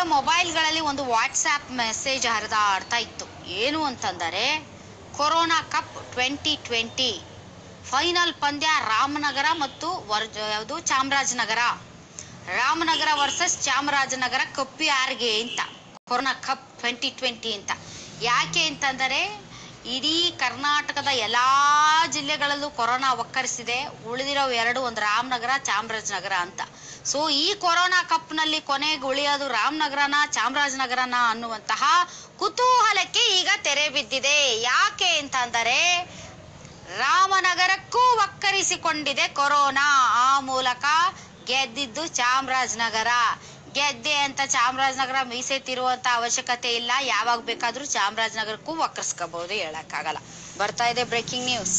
ಮೊಬೈಲ್ಗಳಲ್ಲಿ ಒಂದು WhatsApp message ಹರಿದಾಡ್ತಾ ಇತ್ತು ಏನು ಅಂತಂದರೆ corona cup twenty twenty final ಪಂದ್ಯ ರಾಮನಗರ ಮತ್ತು ವರ್ ಯಾವುದು ಚಾಮರಾಜನಗರ ರಾಮನಗರ ವರ್ಸಸ್ ಚಾಮರಾಜನಗರ ಕಪ್ಪು ಯಾರಿಗೆ ಅಂತ ಕೊರೋನಾ ಕಪ್ ಟ್ವೆಂಟಿ ಟ್ವೆಂಟಿ ಅಂತ ಯಾಕೆ ಅಂತಂದರೆ ಇಡೀ ಕರ್ನಾಟಕದ ಎಲ್ಲ ಜಿಲ್ಲೆಗಳಲ್ಲೂ ಕೊರೋನಾ ಒಕ್ಕರಿಸಿದೆ ಉಳಿದಿರೋ ಎರಡು ಒಂದು ರಾಮನಗರ ಚಾಮರಾಜನಗರ ಅಂತ ಸೊ ಈ ಕೊರೋನಾ ಕಪ್ನಲ್ಲಿ ಕೊನೆಗೆ ಉಳಿಯೋದು ರಾಮನಗರನ ಚಾಮರಾಜನಗರನ ಅನ್ನುವಂತಹ ಕುತೂಹಲಕ್ಕೆ ಈಗ ತೆರೆ ಬಿದ್ದಿದೆ ಯಾಕೆ ಅಂತಂದರೆ ರಾಮನಗರಕ್ಕೂ ಒಕ್ಕರಿಸಿಕೊಂಡಿದೆ ಕೊರೋನಾ ಆ ಮೂಲಕ ಗೆದ್ದಿದ್ದು ಚಾಮರಾಜನಗರ ಗೆದ್ದೆ ಅಂತ ಚಾಮರಾಜನಗರ ಮೀಸೆ ತಿರುವಂತ ಅವಶ್ಯಕತೆ ಇಲ್ಲ ಯಾವಾಗ ಬೇಕಾದ್ರೂ ಚಾಮರಾಜನಗರಕ್ಕೂ ಒಕ್ಕರ್ಸ್ಕೋಬಹುದು ಹೇಳಕ್ಕಾಗಲ್ಲ ಬರ್ತಾ ಇದೆ ಬ್ರೇಕಿಂಗ್ ನ್ಯೂಸ್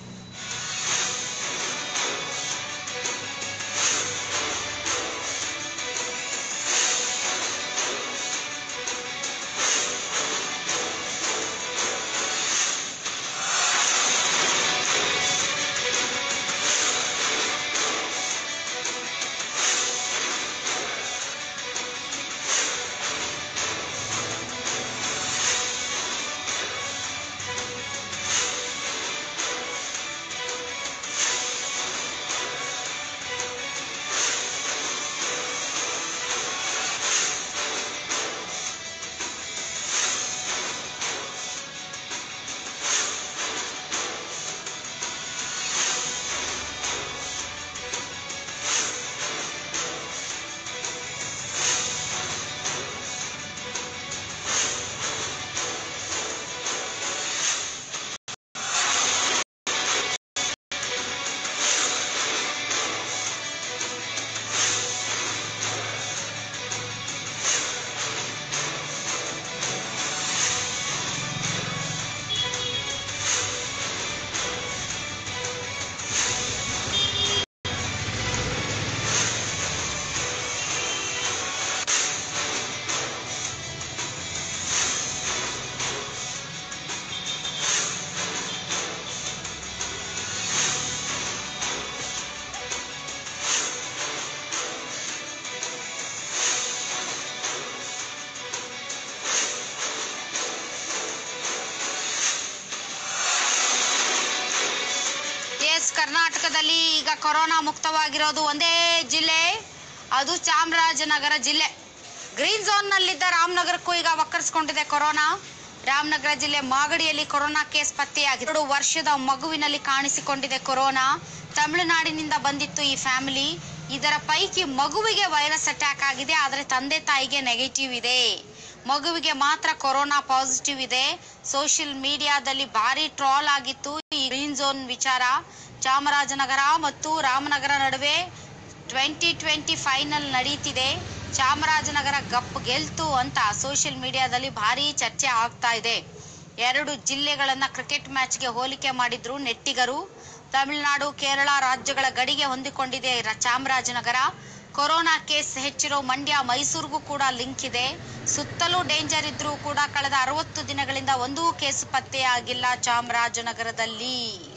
ಎಸ್ ಕರ್ನಾಟಕದಲ್ಲಿ ಈಗ ಕೊರೋನಾ ಮುಕ್ತವಾಗಿರೋದು ಒಂದೇ ಜಿಲ್ಲೆ ಅದು ಚಾಮರಾಜನಗರ ಜಿಲ್ಲೆ ಗ್ರೀನ್ ಝೋನ್ ನಲ್ಲಿದ್ದ ರಾಮನಗರಕ್ಕೂ ಈಗ ಒಕ್ಕರ್ಸ್ಕೊಂಡಿದೆ ಕೊರೋನಾ ರಾಮನಗರ ಜಿಲ್ಲೆ ಮಾಗಡಿಯಲ್ಲಿ ಕೊರೋನಾ ಕೇಸ್ ಪತ್ತೆಯಾಗಿದೆ ಎರಡು ವರ್ಷದ ಮಗುವಿನಲ್ಲಿ ಕಾಣಿಸಿಕೊಂಡಿದೆ ಕೊರೋನಾ ತಮಿಳುನಾಡಿನಿಂದ ಬಂದಿತ್ತು ಈ ಫ್ಯಾಮಿಲಿ ಇದರ ಪೈಕಿ ಮಗುವಿಗೆ ವೈರಸ್ ಅಟ್ಯಾಕ್ ಆಗಿದೆ ಆದರೆ ತಂದೆ ತಾಯಿಗೆ ನೆಗೆಟಿವ್ ಇದೆ ಮಗುವಿಗೆ ಮಾತ್ರ ಕೊರೋನಾ ಪಾಸಿಟಿವ್ ಇದೆ ಸೋಷಿಯಲ್ ಮೀಡಿಯಾದಲ್ಲಿ ಭಾರಿ ಟ್ರಾಲ್ ಆಗಿತ್ತು ಈ ಗ್ರೀನ್ ಝೋನ್ ವಿಚಾರ ಚಾಮರಾಜನಗರ ಮತ್ತು ರಾಮನಗರ ನಡುವೆ ಟ್ವೆಂಟಿ ಟ್ವೆಂಟಿ ಫೈನಲ್ ನಡೀತಿದೆ ಚಾಮರಾಜನಗರ ಗಪ್ ಗೆಲ್ತು ಅಂತ ಸೋಷಿಯಲ್ ಮೀಡಿಯಾದಲ್ಲಿ ಭಾರಿ ಚರ್ಚೆ ಆಗ್ತಾ ಇದೆ ಎರಡು ಜಿಲ್ಲೆಗಳನ್ನ ಕ್ರಿಕೆಟ್ ಮ್ಯಾಚ್ಗೆ ಹೋಲಿಕೆ ಮಾಡಿದ್ರು ನೆಟ್ಟಿಗರು ತಮಿಳುನಾಡು ಕೇರಳ ರಾಜ್ಯಗಳ ಗಡಿಗೆ ಹೊಂದಿಕೊಂಡಿದೆ ರ- ಚಾಮರಾಜನಗರ ಕೊರೋನಾ ಕೇಸ್ ಹೆಚ್ಚಿರೋ ಮಂಡ್ಯ ಮೈಸೂರಿಗೂ ಕೂಡ ಲಿಂಕ್ ಇದೆ ಸುತ್ತಲೂ ಡೇಂಜರ್ ಇದ್ರೂ ಕೂಡ ಕಳೆದ ಅರವತ್ತು ದಿನಗಳಿಂದ ಒಂದೂ ಕೇಸ್ ಪತ್ತೆಯಾಗಿಲ್ಲ ಚಾಮರಾಜನಗರದಲ್ಲಿ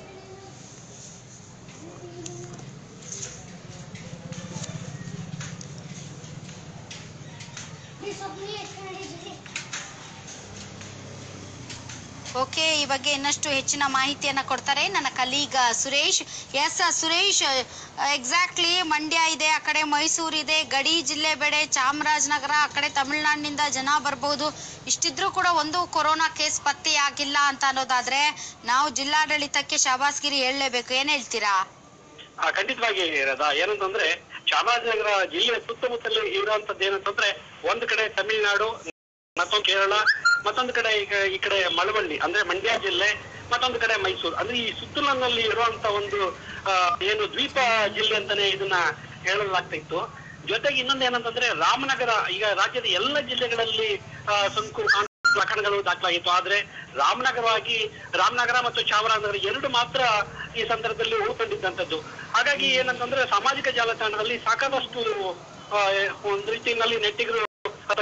ಓಕೆ ಈ ಬಗ್ಗೆ ಇನ್ನಷ್ಟು ಹೆಚ್ಚಿನ ಮಾಹಿತಿಯನ್ನ ಕೊಡ್ತಾರೆ ನನ್ನ colleague Suresh yes Suresh exactly Mandya ಇದೆ ಆ ಕಡೆ ಮೈಸೂರು ಇದೆ ಗಡಿ ಜಿಲ್ಲೆ ಬೇಡ ಚಾಮರಾಜನಗರ ಆ ಕಡೆ ತಮಿಳುನಾಡಿನಿಂದ ಜನ ಬರ್ಬೋದು ಇಷ್ಟಿದ್ರೂ ಕೂಡ ಒಂದು ಕೊರೋನಾ ಕೇಸ್ ಪತ್ತೆಯಾಗಿಲ್ಲ ಅಂತ ಅನ್ನೋದಾದ್ರೆ ನಾವು ಜಿಲ್ಲಾಡಳಿತಕ್ಕೆ ಶಾಬಾಸ್ಗಿರಿ ಹೇಳಲೇಬೇಕು ಏನ್ ಹೇಳ್ತೀರಾ ಆ, ಖಂಡಿತವಾಗಿ ರದಾ ಏನಂತಂದ್ರೆ ಚಾಮರಾಜನಗರ ಜಿಲ್ಲೆಯ ಸುತ್ತಮುತ್ತಲು ಇರುವಂತದ್ದು ಏನಂತಂದ್ರೆ ಒಂದು ಕಡೆ ತಮಿಳುನಾಡು ಮತ್ತೊಂದು ಕೇರಳ ಮತ್ತೊಂದು ಕಡೆ ಈಗ ಈ ಕಡೆ ಮಳವಳ್ಳಿ ಅಂದ್ರೆ ಮಂಡ್ಯ ಜಿಲ್ಲೆ ಮತ್ತೊಂದು ಕಡೆ ಮೈಸೂರು ಅಂದ್ರೆ ಈ ಸುತ್ತಲಿನಲ್ಲಿ ಇರುವಂತ ಒಂದು ಆ, ಏನು ದ್ವೀಪ ಜಿಲ್ಲೆ ಅಂತಾನೆ ಇದನ್ನ ಹೇಳಲಾಗ್ತಾ ಇತ್ತು ಜೊತೆಗೆ ಇನ್ನೊಂದು ಏನಂತಂದ್ರೆ ರಾಮನಗರ ಈಗ ರಾಜ್ಯದ ಎಲ್ಲ ಜಿಲ್ಲೆಗಳಲ್ಲಿ ಆ, ಸೋಂಕು ಕಾಣ- ಪ್ರಕರಣಗಳು ದಾಖಲಾಗಿತ್ತು ಆದ್ರೆ ರಾಮನಗರವಾಗಿ ರಾಮನಗರ ಮತ್ತು ಚಾಮರಾಜನಗರ ಎರಡು ಮಾತ್ರ ಈ ಸಂದರ್ಭದಲ್ಲಿ ಉಳ್ಕೊಂಡಿದ್ದಂಥದ್ದು ಹಾಗಾಗಿ ಏನಂತಂದ್ರೆ ಸಾಮಾಜಿಕ ಜಾಲತಾಣದಲ್ಲಿ ಸಾಕಷ್ಟು ಆ, ಒಂದು ರೀತಿಯಲ್ಲಿ ನೆಟ್ಟಿಗರು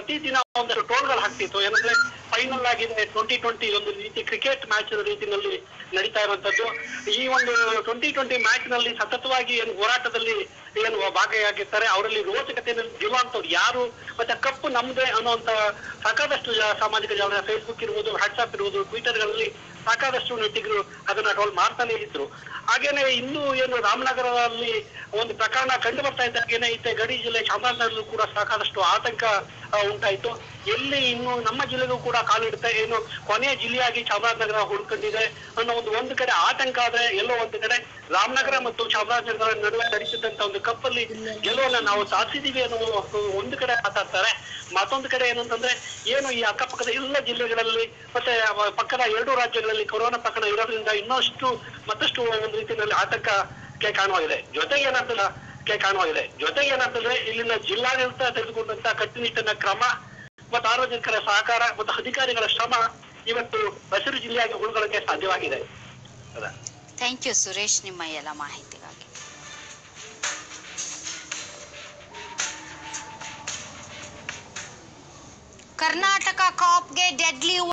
ಪ್ರತಿದಿನ ಒಂದಷ್ಟು ಟೋಲ್ಗಳು ಹಾಕ್ತಿತ್ತು ಏನಂದ್ರೆ ಫೈನಲ್ ಆಗಿದೆ ಟ್ವೆಂಟಿ ಟ್ವೆಂಟಿ ಒಂದು ರೀತಿ ಕ್ರಿಕೆಟ್ ಮ್ಯಾಚ್ ರೀತಿನಲ್ಲಿ ನಡೀತಾ ಇರುವಂತದ್ದು ಈ ಒಂದು ಟ್ವೆಂಟಿ ಟ್ವೆಂಟಿ ಮ್ಯಾಚ್ ನಲ್ಲಿ ಸತತವಾಗಿ ಏನು ಹೋರಾಟದಲ್ಲಿ ಏನು ಭಾಗಿಯಾಗಿರ್ತಾರೆ ಅವರಲ್ಲಿ ರೋಚಕತೆಯನ್ನು ಗೆಲ್ಲುವಂತವ್ರು ಯಾರು ಮತ್ತೆ ಕಪ್ಪು ನಮ್ದೇ ಅನ್ನುವಂತ ಸಾಕಾದಷ್ಟು ಜ- ಸಾಮಾಜಿಕ ಜಾಲ ಫೇಸ್ಬುಕ್ ಇರ್ಬೋದು ವಾಟ್ಸ್ಆಪ್ ಇರ್ಬೋದು ಟ್ವಿಟರ್ಗಳಲ್ಲಿ ಸಾಕಾದಷ್ಟು ನೆಟ್ಟಿಗರು ಅದನ್ನ ಟ್ರೋಲ್ ಮಾಡ್ತಾನೆ ಇದ್ರು ಹಾಗೇನೆ ಇನ್ನು ಏನು ರಾಮನಗರದಲ್ಲಿ ಒಂದು ಪ್ರಕರಣ ಕಂಡು ಬರ್ತಾ ಇದ್ದಾಗೇನೆ ಇತ್ತೆ ಗಡಿ ಜಿಲ್ಲೆ ಚಾಮರಾಜನಗರಲ್ಲೂ ಕೂಡ ಸಾಕಾದಷ್ಟು ಆತಂಕ ಆ, ಉಂಟಾಯ್ತು ಎಲ್ಲಿ ಇನ್ನು ನಮ್ಮ ಜಿಲ್ಲೆಗೂ ಕೂಡ ಕಾಲಿಡುತ್ತೆ ಏನು ಕೊನೆಯ ಜಿಲ್ಲೆಯಾಗಿ ಚಾಮರಾಜನಗರ ಹುಡ್ಕೊಂಡಿದೆ ಅನ್ನೋ ಒಂದು ಒಂದು ಕಡೆ ಆತಂಕ ಆದ್ರೆ ಎಲ್ಲೋ ಒಂದು ಕಡೆ ರಾಮನಗರ ಮತ್ತು ಚಾಮರಾಜನಗರ ನಡುವೆ ನಡೆಸಿದಂತ ಒಂದು ಕಪ್ಪಲ್ಲಿ ಗೆಲುವನ್ನ ನಾವು ಸಾಧಿಸಿದೀವಿ ಅನ್ನೋ ಒಂದು ಕಡೆ ಮಾತಾಡ್ತಾರೆ ಮತ್ತೊಂದು ಕಡೆ ಏನಂತಂದ್ರೆ ಏನು ಈ ಅಕ್ಕಪಕ್ಕದ ಎಲ್ಲ ಜಿಲ್ಲೆಗಳಲ್ಲಿ ಮತ್ತೆ ಅವ ಪಕ್ಕದ ಎರಡು ರಾಜ್ಯಗಳಲ್ಲಿ ಕೊರೋನಾ ಪ್ರಕರಣ ಇರೋದ್ರಿಂದ ಇನ್ನಷ್ಟು ಮತ್ತಷ್ಟು ಒಂದು ರೀತಿಯಲ್ಲಿ ಆತಂಕಕ್ಕೆ ಕಾರಣವಾಗಿದೆ ಜೊತೆಗೆ ಏನಾಗ್ತದ ಕ್ಕೆ ಕಾರಣವಾಗಿದೆ ಜೊತೆಗೆ ಏನಾಗ್ತದೆ ಇಲ್ಲಿನ ಜಿಲ್ಲಾಡಳಿತ ತೆಗೆದುಕೊಂಡಂತ ಕಟ್ಟುನಿಟ್ಟಿನ ಕ್ರಮ ಮತ್ತು ಸಾರ್ವಜನಿಕರ ಸಹಕಾರ ಮತ್ತು ಅಧಿಕಾರಿಗಳ ಶ್ರಮ ಇವತ್ತು ಹಸಿರು ಜಿಲ್ಲೆಯಾಗಿ ಉಳ್ಕೊಳ್ಳಕ್ಕೆ ಸಾಧ್ಯವಾಗಿದೆ ಹೌದಾ ಥ್ಯಾಂಕ್ ಯು ಸುರೇಶ್ ನಿಮ್ಮ ಎಲ್ಲ ಮಾಹಿತಿಗಾಗಿ ಕರ್ನಾಟಕ ಕಾಪ್ಗೆ ಡೆಡ್ಲಿ